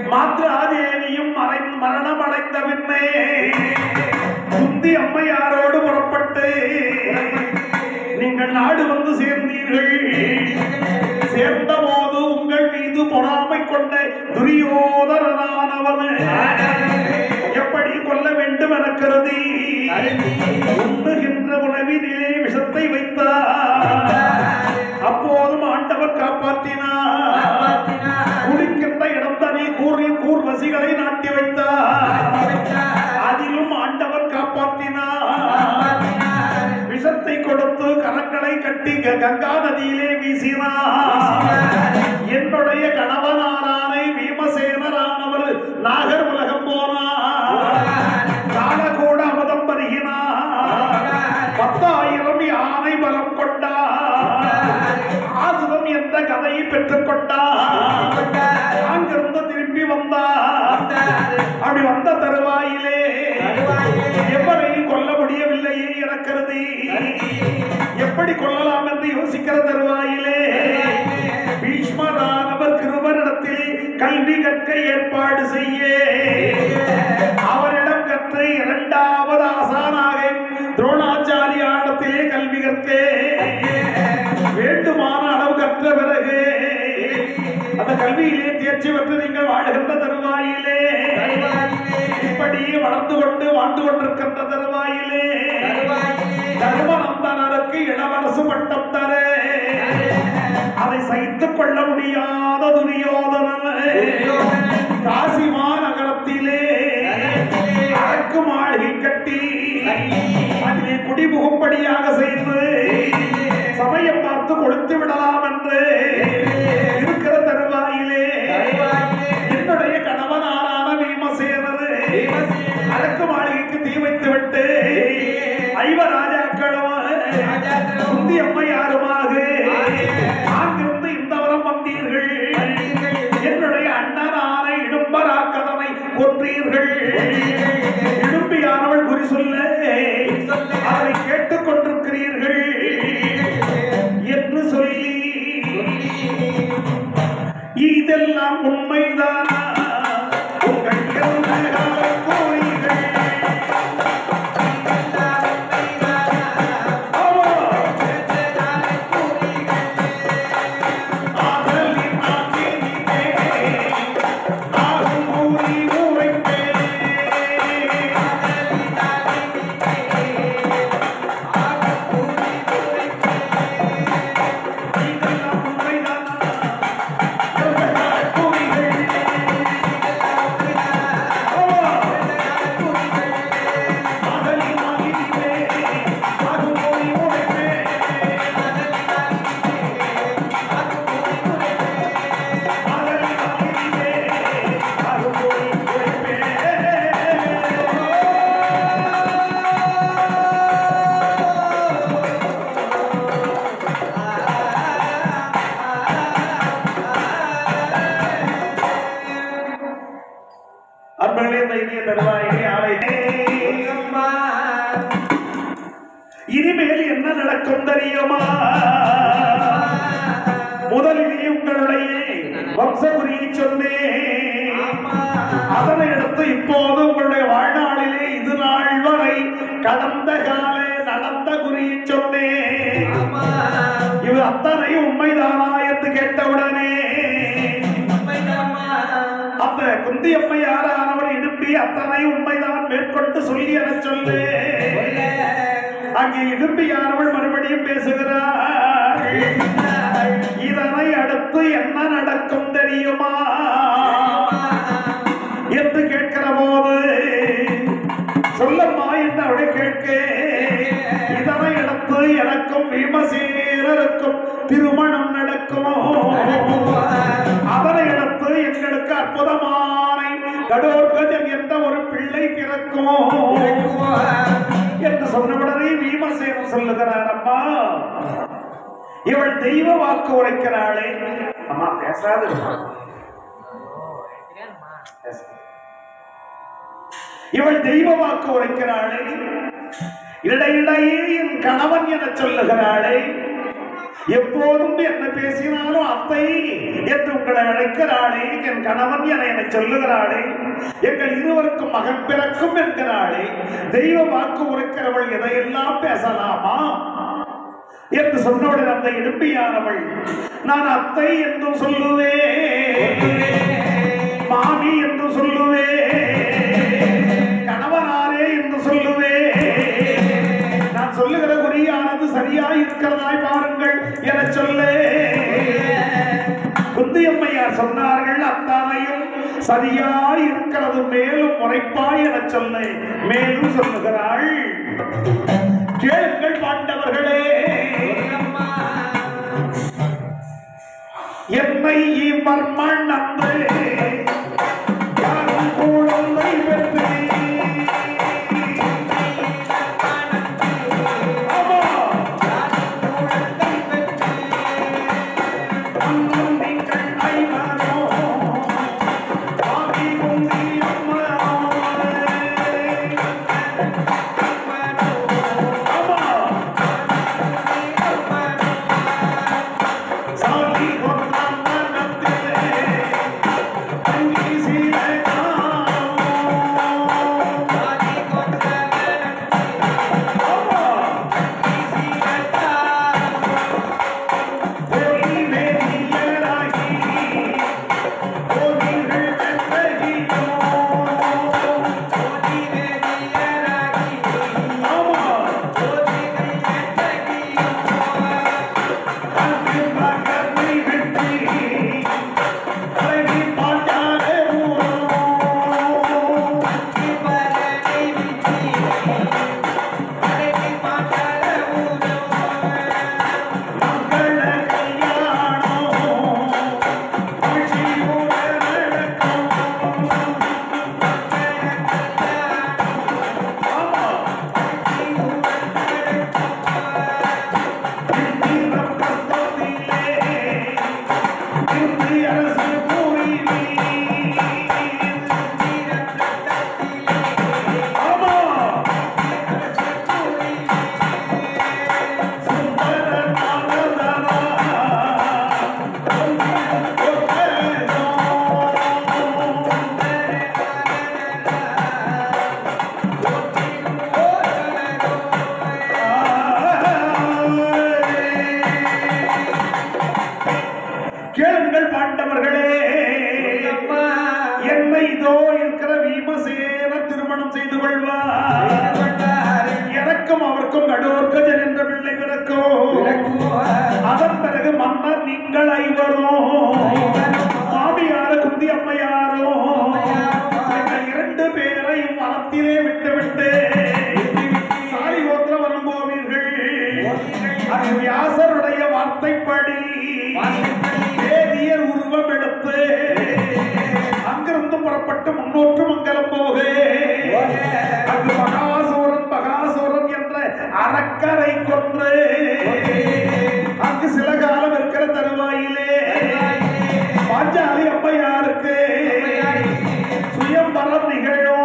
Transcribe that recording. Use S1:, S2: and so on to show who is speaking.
S1: மாத்ராதேவியும் மறை மரணம் அடைந்த பின்னே குந்தி அம்மையாரோடு புறப்பட்டு நீங்கள் நாடு வந்து சேர்ந்தீர்கள் சேர்ந்த போது உங்கள் மீது பொறாமை கொண்ட துரியோதரனானவன் எப்படி கொல்ல வேண்டும் என கருதி உண்ணுகின்ற உணவினிலே விஷத்தை வைத்தார் அப்போதும் ஆண்டவர் காப்பாற்றினார் குளிக்கின்ற இடம் தனி கூறி கூர்வசிகளை நாட்டி வைத்தார் அதிலும் ஆண்டவர் காப்பாற்றினார் விஷத்தை கொடுத்து கரங்களை கட்டி க- கங்கா நதியிலே வீசினார் என்னுடைய கணவனாரானை பீமசேனரானவர் நாகர் உலகம் போனார் காலகூட அமுதம் வருகினார் பத்தாயிரம் யானை பலம் கொண்டார் ஆசுதம் என்ற கதையை பெற்றுக் கொண்டார் அங்கிருந்து திரும்பி வந்தார் அப்படி வந்த தருவாயிலே எவரை கொல்ல முடியவில்லையே இறக்கிறது எப்படி கொல்லலாம் என்று யோசிக்கிற தருவாயிலே பீஷ்மரானவர் கிருபரிடத்திலே கல்வி கற்க ஏற்பாடு செய்ய அவரிடம் கற்று இரண்டாவது ஆசானாக துரோணாச்சாரியாரிடத்திலே கல்வி கற்க வேண்டுமான அளவு கற்ற பிறகு அந்த கல்வியிலே தேர்ச்சி பெற்று நீங்கள் வாழ்கின்ற தருவாயிலே இப்படியே வளர்ந்து கொண்டு வாழ்ந்து கொண்டிருக்கின்ற தருவாயிலே தர்மநந்தனருக்கு இளவரசு பட்டம் தர அதை சகித்துக் கொள்ள முடியாத துரியோதனன் காசி மாநகரத்திலே அரக்கு மாளிகை கட்டி அதிலே குடிபுகும்படியாக செய்து சமயம் பார்த்து கொடுத்து விடலாம் என்று இருக்கிற தருவாயிலே என்னுடைய கணவனாரான பீமசேனர் அரக்கு மாளிகைக்கு தீ வைத்து விட்டு ஐவ ராஜாக்களும் குந்தி அம்மையாருமாக அங்கிருந்து இந்த வரம் வந்தீர்கள் என்னுடைய அண்ணனான இடும்பராக்கதனை கொன்றீர்கள் இடும்பியானவள் குறி சொல்ல அதை கேட்டுக் கொண்டிருக்கிறீர்கள் என்று சொல்லி இதெல்லாம் உண்மைதானா உங்கள் இறந்த கால கோரிகள் ஆமா. ஆதலின் ஆக்கினிலே ஆகும் கூறி உரைப்பே. இதெல்லாம் உண்மைதானா? இறந்த கால கோரிகள். ஆமா. ஆதலின் ஆக்கினிலே ஆகும் கூறி உரைப்பே. ஆதலின் ஆக்கினிலே ஆகும் கூறி உரைப்பே. அன்பர்களே இந்த இனிய தருவாயிலே ஆலை இனிமேல் என்ன நடக்கும் தெரியுமா முதலிலே உங்களுடைய வம்சகுரியை சொன்னேன் அதனை அடுத்து இப்போது உங்களுடைய வாழ்நாளிலே இது நாள் வரை கடந்த கால நடந்த குறியை சொன்னேன் இது அத்தனையும் உண்மைதானா என்று கேட்டவுடனே அந்த குந்தி அம்மையாரானவர் இடுப்பி அத்தனை உண்மைதான் மேற்கொண்டு சொல்லி என சொல்லு அங்கே இடும்பியானவள் மறுபடியும் பேசுகிறார் இதனை அடுத்து என்ன நடக்கும் தெரியுமா என்று கேட்கிற போது சொல்லம்மா என்று அவளை கேட்க இதனை அடுத்து எனக்கும் பீமசேனருக்கும் திருமணம் நடக்கும் அதனை அடுத்து எங்களுக்கு அற்புதமான கடோர்கஜன் என்ற ஒரு பிள்ளை பிறக்கும் என்று சொன்னவுடனே பீமசேனன் சொல்லுகிறார் அம்மா இவள் தெய்வ வாக்கு உரைக்கிறாளே அம்மா பேசாது இவள் தெய்வ வாக்கு உரைக்கிறாளே இடையிடையே என் கணவன் என சொல்லுகிறாளே எப்போதும் என்ன பேசினாலும் அத்தை என்று உங்களை அழைக்கிறாளே என் கணவன் என என்னை சொல்லுகிறாளே எங்கள் இருவருக்கும் மகன் பிறக்கும் என்கிறாளே தெய்வ வாக்கு உரைக்கிறவள் எதையெல்லாம் பேசலாமா என்று சொன்னவுடன் அந்த இடும்பியானவள் நான் அத்தை என்றும் சொல்லுவேன் மாமி என்று சொல்லுவேன் கணவனாரே என்று சொல்லுவேன் நான் சொல்லுகிற குறியானது சரியாய் இருக்கிறதாய் பாருங்கள் என சொல்லே குந்தியம்மையார் சொன்னார்கள் அத்தானையும் சரியாய் இருக்கிறது மேலும் முறைப்பாய் என சொல்ல மேலும் சொல்லுகிறாள் கேளுங்கள் பாண்டவர்களே என்னை மர்மன் அன்று யாரும் குழந்தை பெற்று ஆமா அன்னும் நீங்கள் ஐவரோ ஆவி குந்தி அம்மரோ ஆமா சாதி கொண்டாம் மனத்திலே அங்கி சீலகாமோ ஆமா போய் வேதியராகி போதிகள் வெற்றகியோ ஆமா அங்கு பகர்வை வெற்றி அழகி பாட்டாலே ஊரோ மங்கள கல்யாணம் மகிழ்ச்சியோட நடக்கும் ஆமா இந்திரம் கத்தத்திலே இந்தி அரசு பூரிவி ஆமா சுந்தர நாகதரா கேளுங்கள் பாண்டவர்களே என்னை இதோ இருக்கிற பீமசேன திருமணம் செய்து கொள்வார் எனக்கும் அவருக்கும் கடோர்கஜன் என்ற பிள்ளை பிறக்கும் அதன் பிறகு மன்னர் நீங்கள் ஐவரும் மாமியார குந்தி அம்மையாரும் எங்கள் இரண்டு பேரையும் மரத்திலே விட்டுவிட்டு சாரி ஓத்திர வரும் போவீர்கள் அது வியாசருடைய வார்த்தைப்படி வேதியர் உருவம் எடுத்து அங்கிருந்து புறப்பட்டு முன்னோற்று மங்கலம் போக அங்கு மகாசூரன் மகாசூரன் என்ற அரக்கரை கொன்று அங்கு சில காலம் இருக்கிற தருவாயிலே பாஞ்சாலி அம்மையாருக்கு சுயம்பரம் நிகழும்